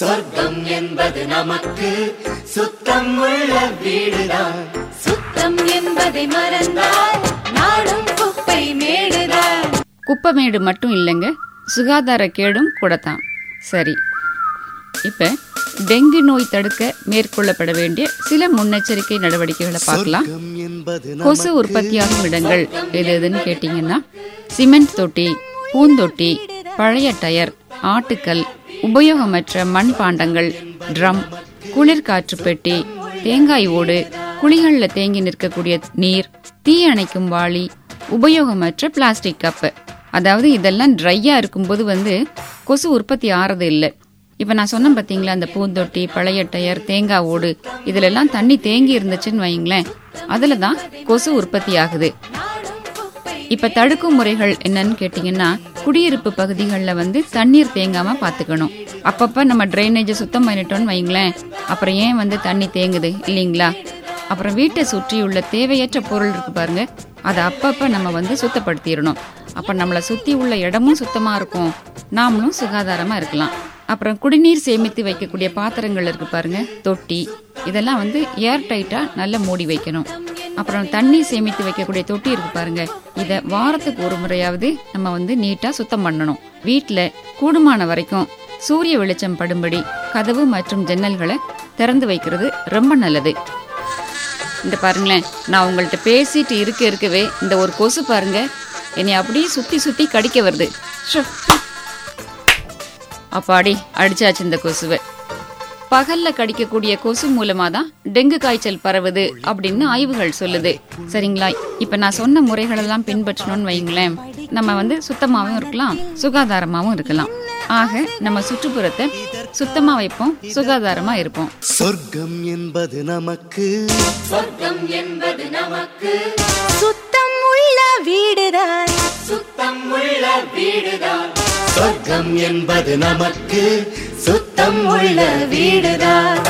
சொர்க்கம் என்பது நமக்கு சுத்தம் உள்ள வீடுதான் சுத்தம் என்பதை மறந்தால் நாடும் குப்பை மேடுதான் குப்பமேடு மட்டும் இல்லைங்க சுகாதார கேடும் கூடத்தான் சரி இப்ப டெங்கு நோய் தடுக்க மேற்கொள்ளப்பட வேண்டிய சில முன்னெச்சரிக்கை நடவடிக்கைகளை பார்க்கலாம் சொர்க்கம் என்பது கொசு உற்பத்தியாகும் இடங்கள் எது எதுன்னு கேட்டிங்கன்னா சிமெண்ட் தொட்டி பூந்தொட்டி பழைய டயர் ஆட்டுக்கல் உபயோகமற்ற மண் பாண்டங்கள் ட்ரம் குளிர்காற்று பெட்டி தேங்காய் ஓடு குழிகளில் தேங்கி நிற்கக்கூடிய நீர் தீ அணைக்கும் வாளி உபயோகமற்ற பிளாஸ்டிக் கப்பு அதாவது இதெல்லாம் ட்ரையா இருக்கும்போது வந்து கொசு உற்பத்தி ஆறது இல்லை இப்ப நான் சொன்னேன் பாத்தீங்களா அந்த பூந்தொட்டி பழைய டயர் தேங்காய் ஓடு இதுல எல்லாம் தண்ணி தேங்கி இருந்துச்சுன்னு வைங்களேன் அதுல தான் கொசு உற்பத்தி ஆகுது இப்ப தடுக்கும் முறைகள் என்னன்னு கேட்டீங்கன்னா குடியிருப்பு பகுதிகளில் வந்து தண்ணீர் தேங்காம பாத்துக்கணும் அப்பப்ப நம்ம ட்ரைனேஜை சுத்தம் பண்ணிட்டோம்னு வைங்களேன் அப்புறம் ஏன் வந்து தண்ணி தேங்குது இல்லைங்களா அப்புறம் வீட்டை சுற்றியுள்ள தேவையற்ற பொருள் இருக்கு பாருங்க அதை அப்பப்ப நம்ம வந்து சுத்தப்படுத்திடணும் அப்ப நம்மளை சுத்தி உள்ள இடமும் சுத்தமா இருக்கும் நாமளும் சுகாதாரமா இருக்கலாம் அப்புறம் குடிநீர் சேமித்து வைக்கக்கூடிய பாத்திரங்கள் இருக்கு பாருங்க தொட்டி இதெல்லாம் வந்து ஏர் டைட்டா நல்லா மூடி வைக்கணும் அப்புறம் தண்ணி சேமித்து வைக்கக்கூடிய தொட்டி இருக்கு பாருங்க இத வாரத்துக்கு ஒரு முறையாவது நம்ம வந்து நீட்டா சுத்தம் பண்ணணும் வீட்ல கூடுமான வரைக்கும் சூரிய வெளிச்சம் படும்படி கதவு மற்றும் ஜன்னல்களை திறந்து வைக்கிறது ரொம்ப நல்லது இந்த பாருங்களேன் நான் உங்கள்ட்ட பேசிட்டு இருக்க இருக்கவே இந்த ஒரு கொசு பாருங்க என்னை அப்படியே சுத்தி சுத்தி கடிக்க வருது ஷோ. அப்பாடி அடிச்சாச்சு இந்த கொசுவை பகல்ல கடிக்கக்கூடிய கொசு மூலமா தான் டெங்கு காய்ச்சல் பரவுது அப்படின்னு ஆய்வுகள் சொல்லுது சரிங்களா இப்ப நான் சொன்ன முறைகள் எல்லாம் பின்பற்றணும்னு வைங்களேன் நம்ம வந்து சுத்தமாவும் இருக்கலாம் சுகாதாரமாவும் இருக்கலாம் ஆக நம்ம சுற்றுப்புறத்தை சுத்தமா வைப்போம் சுகாதாரமா இருப்போம் சொர்க்கம் என்பது நமக்கு சொர்க்கம் என்பது நமக்கு சுத்தம் உள்ள வீடுதான் சுத்தம் உள்ள வீடுதான் சொர்க்கம் என்பது நமக்கு சுத்தம் உள்ள வீடுதான்